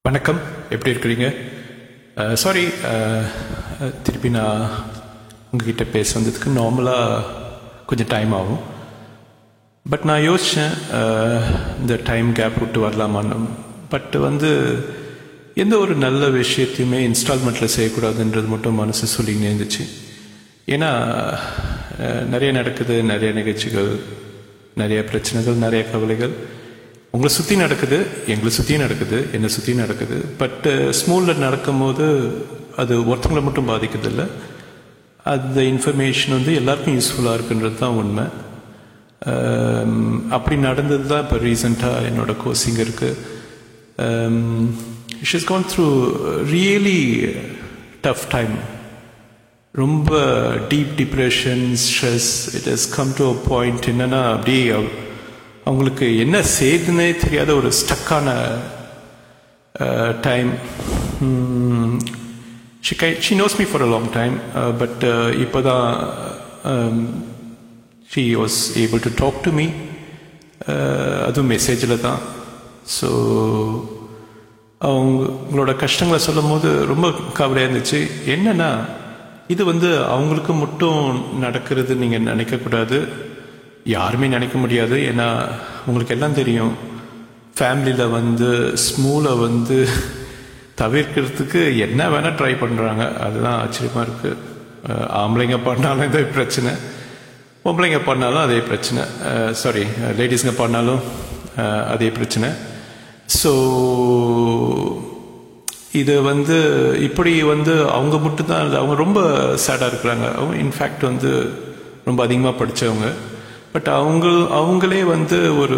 வணக்கம் எப்படி இருக்கிறீங்க சாரி திருப்பி நான் உங்ககிட்ட பேச வந்ததுக்கு நார்மலாக கொஞ்சம் டைம் ஆகும் பட் நான் யோசித்தேன் இந்த டைம் கேப் விட்டு வரலாமான்னு பட் வந்து எந்த ஒரு நல்ல விஷயத்தையுமே இன்ஸ்டால்மெண்ட்டில் செய்யக்கூடாதுன்றது மட்டும் மனசு சொல்லிங்க இருந்துச்சு ஏன்னா அஹ், நிறைய நடக்குது நிறைய நிகழ்ச்சிகள் நிறைய பிரச்சனைகள் நிறைய கவலைகள் உங்களை சுற்றி நடக்குது எங்களை சுற்றியும் நடக்குது என்னை சுற்றியும் நடக்குது பட் ஸ்மூலில் நடக்கும்போது அது ஒருத்தங்களை மட்டும் பாதிக்கிறதில்ல அந்த இன்ஃபர்மேஷன் வந்து எல்லாருக்கும் யூஸ்ஃபுல்லாக இருக்குன்றது தான் உண்மை அம், அப்படி நடந்தது தான் இப்போ ரீசெண்டாக என்னோட கோச்சிங் இருக்குது she's gone through really tough time ரொம்ப deep depression stress it has come to a point என்னன்னா அப்படியே அவ- அவங்களுக்கு என்ன செய்யுதுன்னே தெரியாத ஒரு ஸ்டக்கான time she guy she knows me for a long time but இப்போ தான் she was able to talk to me அதுவும் மெசேஜில் தான் ஸோ அவங்களோட கஷ்டங்களை சொல்லும் போது ரொம்ப கவலையாக இருந்துச்சு என்னன்னா இது வந்து அவங்களுக்கு மட்டும் நடக்கிறது நீங்கள் நினைக்கக்கூடாது யாருமே நினைக்க முடியாது ஏன்னா உங்களுக்கு எல்லாம் தெரியும் ஃபேமிலியில் வந்து ஸ்மூலை வந்து தவிர்க்கிறதுக்கு என்ன வேணால் ட்ரை பண்ணுறாங்க அதுதான் ஆச்சரியமாக இருக்குது ஆம்பளைங்க பண்ணாலும் இதே பிரச்சனை பொம்பளைங்க பண்ணாலும் அதே பிரச்சனை சாரி லேடிஸுங்க பண்ணாலும் அஹ், அதே பிரச்சனை ஸோ இது வந்து இப்படி வந்து அவங்க மட்டும்தான் இல்லை அவங்க ரொம்ப சேடாக இருக்கிறாங்க அவங்க இன்ஃபேக்ட் வந்து ரொம்ப அதிகமாக படித்தவங்க பட் அவங்க அவங்களே வந்து ஒரு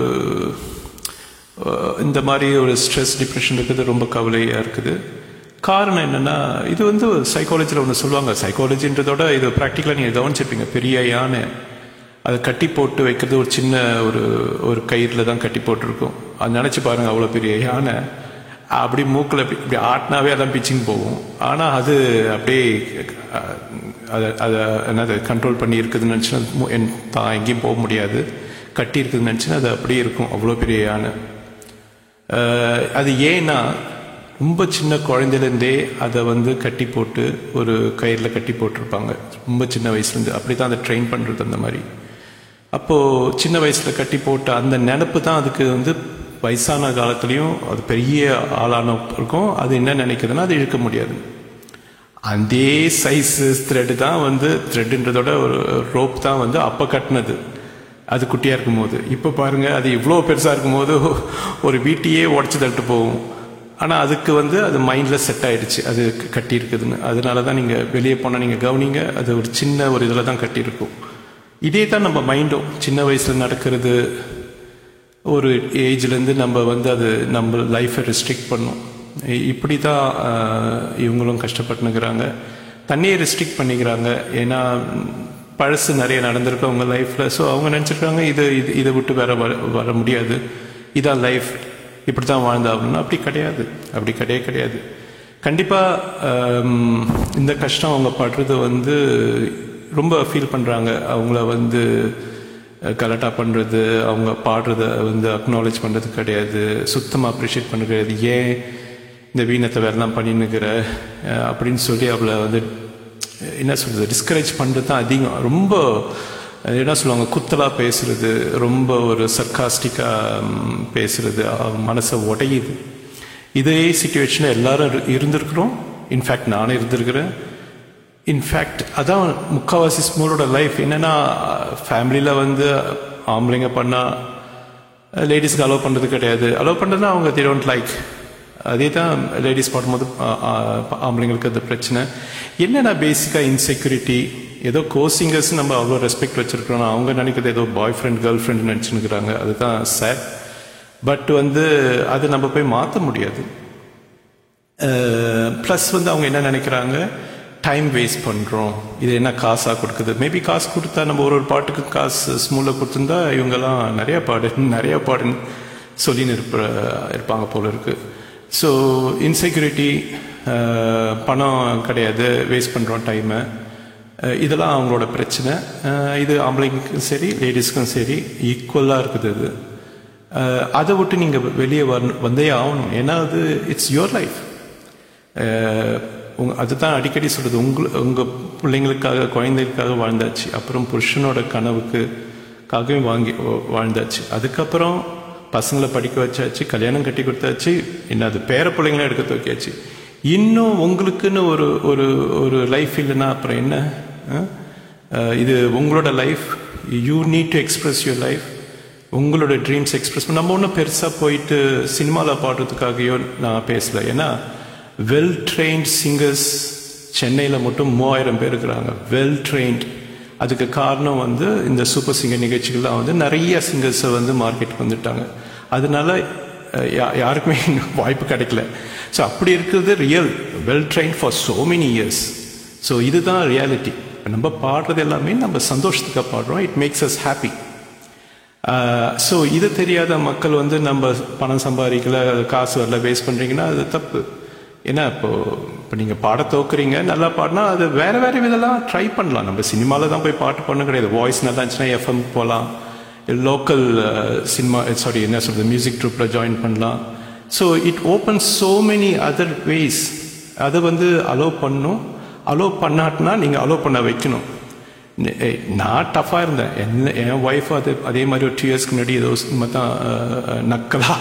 அஹ், இந்த மாதிரி ஒரு ஸ்ட்ரெஸ் டிப்ரெஷன் இருக்குது ரொம்ப கவலையாக இருக்குது காரணம் என்னன்னா இது வந்து சைக்காலஜியில் ஒன்று சொல்லுவாங்க சைக்காலஜின்றதோட இது ப்ராக்டிக்கலாக நீங்கள் கவனிச்சிருப்பீங்க பெரிய யானை அதை கட்டி போட்டு வைக்கிறது ஒரு சின்ன ஒரு ஒரு கயிறில் தான் கட்டி போட்டிருக்கும் அது நினச்சி பாருங்க அவ்வளோ பெரிய யானை அப்படி மூக்கில் இப்படி இப்படி ஆட்டினாவே அதான் பிச்சிங் போகும் ஆனால் அது அப்படியே அஹ், அதை அதை என்னது கண்ட்ரோல் பண்ணி இருக்குதுன்னு நினச்சினா என் தான் எங்கேயும் போக முடியாது கட்டி இருக்குதுன்னு நினச்சினா அது அப்படியே இருக்கும் அவ்வளோ பெரிய யானை அஹ், அது ஏன்னா ரொம்ப சின்ன குழந்தையிலேருந்தே அதை வந்து கட்டி போட்டு ஒரு கயிறில் கட்டி போட்டிருப்பாங்க ரொம்ப சின்ன வயசுலேருந்து அப்படி தான் அதை ட்ரெயின் பண்ணுறது அந்த மாதிரி அப்போது சின்ன வயசில் கட்டி போட்ட அந்த நினப்பு தான் அதுக்கு வந்து வயசான காலத்துலேயும் அது பெரிய ஆளான இருக்கும் அது என்ன நினைக்குதுன்னா அது இழுக்க முடியாது அதே சைஸ் த்ரெட் தான் வந்து த்ரெட்டுன்றதோட ஒரு ரோப் தான் வந்து அப்போ கட்டினது அது குட்டியாக இருக்கும்போது இப்போ பாருங்க அது இவ்வளோ பெருசாக இருக்கும்போது ஒரு வீட்டையே உடச்சி தட்டு போகும் ஆனால் அதுக்கு வந்து அது மைண்டில் செட் ஆயிடுச்சு அது கட்டி இருக்குதுன்னு அதனால தான் நீங்கள் வெளியே போனால் நீங்கள் கவனிங்க அது ஒரு சின்ன ஒரு இதில் தான் கட்டியிருக்கும் இதே தான் நம்ம மைண்டும் சின்ன வயசில் நடக்கிறது ஒரு ஏஜ்லேருந்து நம்ம வந்து அது நம்ம லைஃப்பை ரெஸ்ட்ரிக்ட் பண்ணும் இ- இப்படி தான் ஆஹ், இவங்களும் கஷ்டப்பட்டுனுக்குறாங்க தண்ணியை ரெஸ்ட்ரிக்ட் பண்ணிக்கிறாங்க ஏன்னா ம், பழசு நிறைய நடந்திருக்கு அவங்க லைஃப்பில் ஸோ அவங்க நினச்சிருக்காங்க இது இது இதை விட்டு வேற வர வர முடியாது இதான் லைஃப் இப்படி தான் வாழ்ந்தாகணும் அப்படி கிடையாது அப்படி கிடையவே கிடையாது கண்டிப்பாக இந்த கஷ்டம் அவங்க படுறது வந்து ரொம்ப ஃபீல் பண்ணுறாங்க அவங்கள வந்து கலட்டா பண்ணுறது அவங்க பாடுறத வந்து அக்னாலேஜ் பண்ணுறது கிடையாது சுத்தமாக அப்ரிஷியேட் பண்ணுறது கிடையாது ஏன் இந்த வீணத்தை வேறெல்லாம் பண்ணின்னுக்கிற அஹ், அப்படின்னு சொல்லி அவளை வந்து என்ன சொல்கிறது டிஸ்கரேஜ் பண்ணுறது தான் அதிகம் ரொம்ப அஹ், என்ன சொல்லுவாங்க குத்தலாக பேசுறது ரொம்ப ஒரு சர்க்காஸ்டிக்காக பேசுறது அவ மனசை உடையுது இதே சுச்சுவேஷனில் எல்லாரும் இரு- இருந்திருக்கிறோம் இன்ஃபேக்ட் நானே இருந்திருக்கிறேன் இன்ஃபேக்ட் அதான் முக்கால்வாசி ஸ்மூலோட லைஃப் என்னன்னா ஃபேமிலியில் வந்து ஆம்பளைங்க பண்ணால் லேடிஸ்க்கு அலோவ் பண்ணுறது கிடையாது அலோவ் பண்ணுறதுனா அவங்க they don't லைக் அதே தான் லேடிஸ் பாடும்போது ஆ- ஆ- ஆம்பளைங்களுக்கு அது பிரச்சனை என்னன்னா பேசிக்காக இன்செக்யூரிட்டி ஏதோ கோசிங்கர்ஸ் நம்ம அவ்வளோ ரெஸ்பெக்ட் வச்சிருக்கிறோம் அவங்க நினைக்கிறது ஏதோ பாய் ஃப்ரெண்ட் கேர்ள் ஃப்ரெண்ட் நினச்சினுக்கிறாங்க அதுதான் சேட் பட் வந்து அது நம்ம போய் மாற்ற முடியாது ப்ளஸ் வந்து அவங்க என்ன நினைக்கிறாங்க டைம் வேஸ்ட் பண்ணுறோம் இது என்ன காசாக கொடுக்குது மேபி காசு கொடுத்தா நம்ம ஒரு ஒரு பாட்டுக்கு காசு ஸ்மூலில் கொடுத்துருந்தா இவங்கெல்லாம் நிறைய பாடு நிறைய பாடுன்னு சொல்லின்னு இருப்ப இருப்பாங்க போல இருக்கு ஸோ இன்செக்யூரிட்டி பணம் கிடையாது வேஸ்ட் பண்ணுறோம் டைமை இதெல்லாம் அவங்களோட பிரச்சனை அஹ் இது ஆம்பளைங்களுக்கும் சரி லேடிஸ்க்கும் சரி ஈக்குவலாக இருக்குது இது அஹ், அதை விட்டு நீங்கள் வெளியே வரணும் வந்தே ஆகணும் ஏன்னா அது இட்ஸ் யுவர் லைஃப் உங்க அதுதான் அடிக்கடி சொல்றது உங்க உங்க பிள்ளைங்களுக்காக குழந்தைகளுக்காக வாழ்ந்தாச்சு அப்புறம் புருஷனோட கனவுக்குக்காகவே வாங்கி வா- வாழ்ந்தாச்சு அதுக்கப்புறம் பசங்களை படிக்க வச்சாச்சு கல்யாணம் கட்டி கொடுத்தாச்சு என்ன அது பேர பிள்ளைங்களும் எடுக்க தூக்கியாச்சு இன்னும் உங்களுக்குன்னு ஒரு ஒரு ஒரு லைஃப் இல்லைன்னா அப்புறம் என்ன அஹ்? அஹ், இது உங்களோட life you need to express your life உங்களோட ட்ரீம்ஸ் எக்ஸ்பிரஸ் நம்ம ஒன்றும் பெருசாக போயிட்டு சினிமாவில் பாடுறதுக்காகயோ நான் பேசல ஏன்னா வெல் ட்ரெயின்ட் சிங்கர்ஸ் சென்னையில் மட்டும் மூவாயிரம் பேர் இருக்கிறாங்க வெல் ட்ரெயின்ட் அதுக்கு காரணம் வந்து இந்த சூப்பர் சிங்கர் நிகழ்ச்சிகள்லாம் வந்து நிறைய சிங்கர்ஸை வந்து மார்க்கெட்டுக்கு வந்துட்டாங்க அதனால அஹ், யா- யாருக்குமே இன்னும் வாய்ப்பு கிடைக்கல ஸோ அப்படி இருக்கிறது real well train for so many years so இதுதான் ரியாலிட்டி நம்ம பாடுறது எல்லாமே நம்ம சந்தோஷத்துக்காக பாடுறோம் it makes us happy so இது தெரியாத மக்கள் வந்து நம்ம பணம் சம்பாதிக்கல அது காசு வரல வேஸ்ட் பண்ணுறீங்கன்னா அது தப்பு ஏன்னா இப்போ இப்போ நீங்கள் பாட தோக்குறீங்க நல்லா பாடினா அது வேற வேற விதெல்லாம் ட்ரை பண்ணலாம் நம்ம சினிமாவில் தான் போய் பாட்டு பண்ண கிடையாது வாய்ஸ் நல்லா இருந்துச்சுன்னா எஃப்எம் போகலாம் லோக்கல் சினிமா சாரி என்ன சொல்றது மியூசிக் ட்ரூப்பில் ஜாயின் பண்ணலாம் so it open so many other ways அதை வந்து அலோவ் பண்ணும் அலோவ் பண்ணாட்டினா நீங்கள் அலோவ் பண்ண வைக்கணும் நெ- ஏய், நான் டஃப்பாக இருந்தேன் என்ன என் ஒய்ஃப் அது அதே மாதிரி ஒரு டூ இயர்ஸ்க்கு முன்னாடி ஏதோ சும்மா தான் அஹ், நக்கலா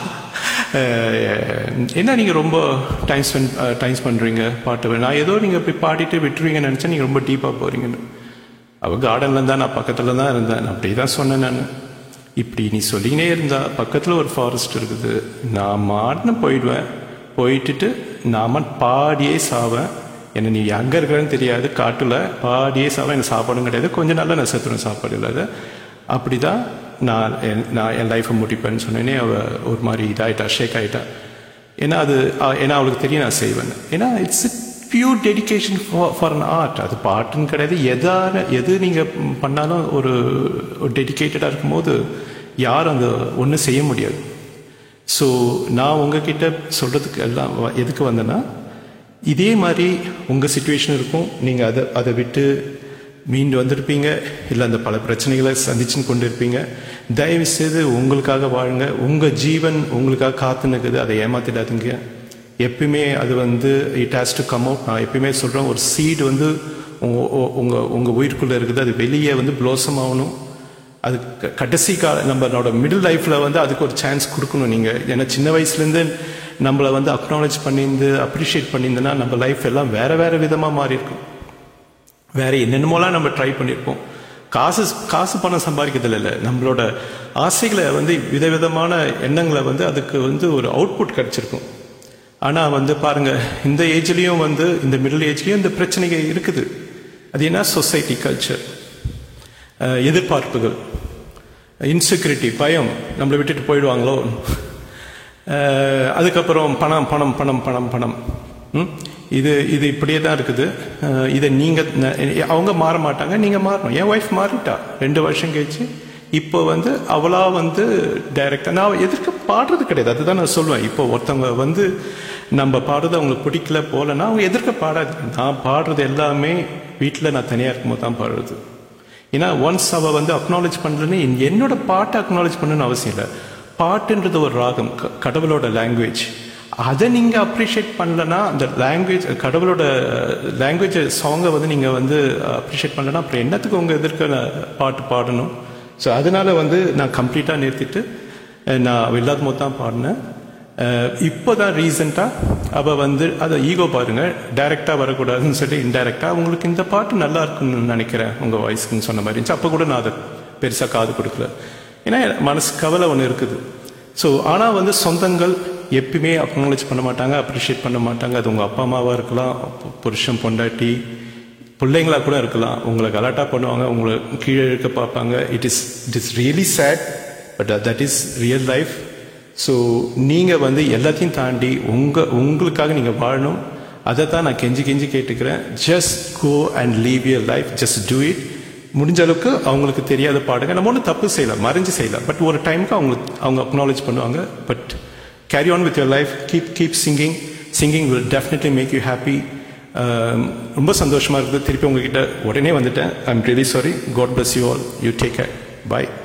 அஹ், என்ன நீங்கள் ரொம்ப டைம் ஸ்பெண்ட் டைம் பண்ணுறீங்க பாட்டு நான் ஏதோ நீங்கள் இப்படி பாடிட்டு விட்டுருவீங்கன்னு நினச்சா நீங்கள் ரொம்ப டீப்பாக போகிறீங்கன்னு அவ கார்டன்ல இருந்தா நான் பக்கத்துல தான் இருந்தேன் நான் அப்படியே தான் சொன்னேன் நான் இப்படி நீ சொல்லினே இருந்தா பக்கத்துல ஒரு ஃபாரஸ்ட் இருக்குது நான் மாட்டுன்னு போயிடுவேன் போயிட்டுட்டு நாம பாடியே சாவேன் என்ன நீ எங்க இருக்கிறன்னு தெரியாது காட்டுல பாடியே சாவேன் எனக்கு சாப்பாடும் கிடையாது கொஞ்ச நாள்ல நான் செத்துருவேன் சாப்பாடு இல்லாத அப்படிதான் நான் என்- நான் என் லைஃப்பை முடிப்பேன்னு சொன்னேனே அவ ஒரு மாதிரி இதாயிட்டா ஷேக் ஆயிட்டா ஏன்னா அது அ- ஏன்னா அவளுக்கு தெரியும் நான் செய்வேன் ஏன்னா it's pure dedication for an art அது பாட்டுன்னு கிடையாது எதான எது நீங்கள் பண்ணாலும் ஒரு டெடிக்கேட்டடாக இருக்கும்போது யாரும் அந்த ஒன்றும் செய்ய முடியாது ஸோ நான் உங்ககிட்ட சொல்கிறதுக்கு எல்லாம் வ- எதுக்கு வந்தேன்னா இதே மாதிரி உங்கள் சுச்சுவேஷன் இருக்கும் நீங்கள் அதை அதை விட்டு மீண்டு வந்திருப்பீங்க இல்லை அந்த பல பிரச்சனைகளை சந்திச்சுன்னு கொண்டு இருப்பீங்க தயவு செய்து உங்களுக்காக வாழுங்க உங்கள் ஜீவன் உங்களுக்காக காத்து நிற்குது அதை ஏமாத்திடாதீங்க எப்பயுமே அது வந்து it has to come out நான் எப்பயுமே சொல்கிறேன் ஒரு சீடு வந்து உங்க- உ- உங்க உங்கள் உயிருக்குள்ளே இருக்குது அது வெளியே வந்து ப்ளோசம் ஆகணும் அது க- கடைசி கால நம்மளோட மிடில் லைஃப்ல வந்து அதுக்கு ஒரு சான்ஸ் கொடுக்கணும் நீங்க ஏன்னா சின்ன வயசுலேருந்து நம்மளை வந்து அக்னாலேஜ் பண்ணியிருந்து அப்ரிஷியேட் பண்ணியிருந்தேன்னா நம்ம லைஃப் எல்லாம் வேற வேற விதமா மாறி இருக்கும் வேற என்னென்னமோலாம் நம்ம ட்ரை பண்ணியிருப்போம் காசு காசு பணம் சம்பாதிக்கிறதுல இல்லை நம்மளோட ஆசைகளை வந்து விதவிதமான எண்ணங்களை வந்து அதுக்கு வந்து ஒரு அவுட்புட் கிடைச்சிருக்கும் ஆனா வந்து பாருங்க இந்த ஏஜ்லயும் வந்து இந்த மிடில் ஏஜ்லயும் இந்த பிரச்சனைகள் இருக்குது அது என்ன சொசைட்டி கல்ச்சர் எதிர்பார்ப்புகள் இன்செக்யூரிட்டி பயம் நம்மளை விட்டுட்டு போயிடுவாங்களோ அஹ், அதுக்கப்புறம் பணம் பணம் பணம் பணம் பணம் ம்? இது இது இப்படியே தான் இருக்குது அஹ், இதை நீங்கள் அவங்க மாற மாட்டாங்க நீங்கள் மாறணும் என் ஒய்ஃப் மாறிட்டா ரெண்டு வருஷம் கழிச்சு இப்போ வந்து அவளா வந்து டைரக்டாக நான் எதிர்க்க பாடுறது கிடையாது அதுதான் நான் சொல்லுவேன் இப்போ ஒருத்தவங்க வந்து நம்ம பாடுறது அவங்களுக்கு பிடிக்கல போகலன்னா அவங்க எதிர்க்க பாடாது நான் பாடுறது எல்லாமே வீட்டில் நான் தனியாக இருக்கும்போது தான் பாடுறது ஏன்னா ஒன்ஸ் அவ வந்து அக்னாலேஜ் பண்ணலன்னு என்னோட பாட்டை அக்னாலேஜ் பண்ணணும்னு அவசியம் இல்லை பாட்டுன்றது ஒரு ராகம் க- கடவுளோட லாங்குவேஜ் அதை நீங்க அப்ரிஷியேட் பண்ணலன்னா அந்த லாங்குவேஜ் கடவுளோட லாங்குவேஜ் சாங்கை வந்து நீங்க வந்து அப்ரிஷியேட் பண்ணலன்னா அப்புறம் என்னத்துக்கு உங்க எதிர்க்க நான் பாட்டு பாடணும் ஸோ அதனால வந்து நான் கம்ப்ளீட்டாக நிறுத்திட்டு அஹ், நான் அவ இல்லாத போது தான் பாடினேன் இப்போ தான் ரீசெண்டாக அவள் வந்து அதை ஈகோ பாருங்க டைரெக்டாக வரக்கூடாதுன்னு சொல்லி இன்டைரக்டாக உங்களுக்கு இந்த பாட்டு நல்லா இருக்குன்னு நினைக்கிறேன் உங்கள் வாய்ஸ்க்குன்னு சொன்ன மாதிரி இருந்துச்சு அப்போ கூட நான் அதை பெருசாக காது கொடுக்கல ஏன்னா என் மனசு கவலை ஒன்று இருக்குது ஸோ ஆனால் வந்து சொந்தங்கள் எப்பயுமே அக்னாலேஜ் பண்ண மாட்டாங்க அப்ரிஷியேட் பண்ண மாட்டாங்க அது உங்கள் அப்பா அம்மாவாக இருக்கலாம் பு- புருஷன் பொண்டாட்டி பிள்ளைங்களா கூட இருக்கலாம் உங்களை கலாட்டா பண்ணுவாங்க உங்களை கீழே இழுக்க பார்ப்பாங்க it is it is really sad but that is real life so நீங்கள் வந்து எல்லாத்தையும் தாண்டி உங்கள் உங்களுக்காக நீங்கள் வாழணும் அதை தான் நான் கெஞ்சி கெஞ்சி கேட்டுக்கிறேன் just go and leave yr life just do it முடிஞ்ச அளவுக்கு அவங்களுக்கு தெரியாத பாடுங்க நம்ம ஒன்றும் தப்பு செய்யலாம் மறைஞ்சு செய்யலாம் பட் ஒரு டைமுக்கு அவங்க அவங்க அக்னாலேஜ் பண்ணுவாங்க but carry on with your life keep keep singing singing will definitely make you happy ரொம்ப சந்தோஷமா இருக்குது திருப்பி உங்ககிட்ட உடனே வந்துட்டேன் I am really sorry God bless you all you take care by